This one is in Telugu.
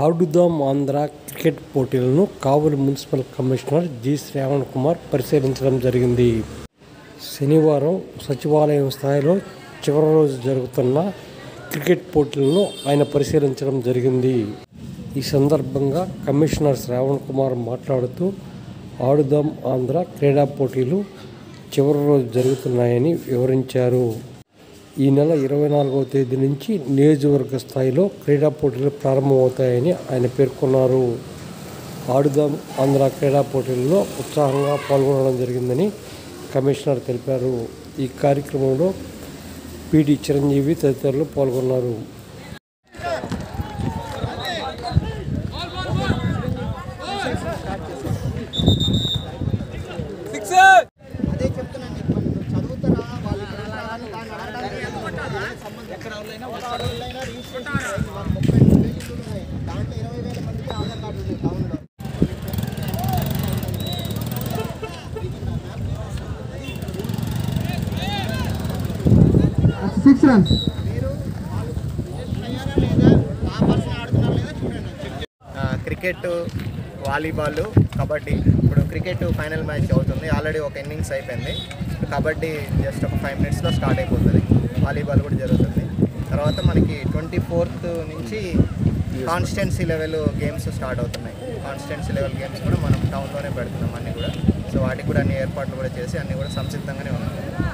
ఆడుదాం ఆంధ్ర క్రికెట్ పోటీలను Kavali municipal commissioner G Sravan Kumar పరిశీలించడం జరిగింది శనివారం సచివాలయం స్థాయిలో చివరి రోజు జరుగుతున్న క్రికెట్ పోటీలను ఆయన పరిశీలించడం జరిగింది ఈ సందర్భంగా కమిషనర్ శ్రావణ్ కుమార్ మాట్లాడుతూ ఆడుదాం ఆంధ్ర క్రీడా పోటీలు చివరి రోజు జరుగుతున్నాయని వివరించారు ఈ నెల ఇరవై నాలుగవ తేదీ నుంచి నియోజకవర్గ స్థాయిలో క్రీడా పోటీలు ప్రారంభమవుతాయని ఆయన పేర్కొన్నారు ఆడుదాం ఆంధ్ర క్రీడా పోటీల్లో ఉత్సాహంగా పాల్గొనడం జరిగిందని కమిషనర్ తెలిపారు ఈ కార్యక్రమంలో పిడి చిరంజీవి తదితరులు పాల్గొన్నారు అదే చెప్తున్నాను నీకు మరి నువ్వు చదువుతారా వాళ్ళు ఇక్కడ రాని దాన్ని అడగడానికి ఏం సంబంధం? ఎక్కడ వాళ్ళైనా రిజిస్ట్రేషన్ అయ్యి వాళ్ళు ముప్పై రెండు వేలు ఇల్లులు ఉన్నాయి. దాంట్లో ఇరవై వేల మందికి ఆధార్ కార్డు ఉంది టౌన్లో సిక్స్ రన్స్ మీరు వాళ్ళు రిజిస్టర్ అయ్యారా లేదా ఆ పర్సన్ ఆడుతున్నారా లేదా చూడండి చెక్ చేయండి. క్రికెట్ వాలీబాల్ కబడ్డీ ఇప్పుడు క్రికెట్ ఫైనల్ మ్యాచ్ అవుతుంది ఆల్రెడీ ఒక ఇన్నింగ్స్ అయిపోయింది కబడ్డీ జస్ట్ ఒక ఫైవ్ మినిట్స్లో స్టార్ట్ అయిపోతుంది వాలీబాల్ కూడా జరుగుతుంది తర్వాత మనకి ట్వంటీ ఫోర్త్ నుంచి కాన్స్టిట్యున్సీ లెవెల్ గేమ్స్ స్టార్ట్ అవుతున్నాయి కాన్స్టిట్యున్సీ లెవెల్ గేమ్స్ కూడా మనం టౌన్లోనే పెడుతున్నాం అన్నీ కూడా సో వాటికి కూడా అన్ని ఏర్పాట్లు కూడా చేసి అన్నీ కూడా సంసిద్ధంగానే ఉన్నాయి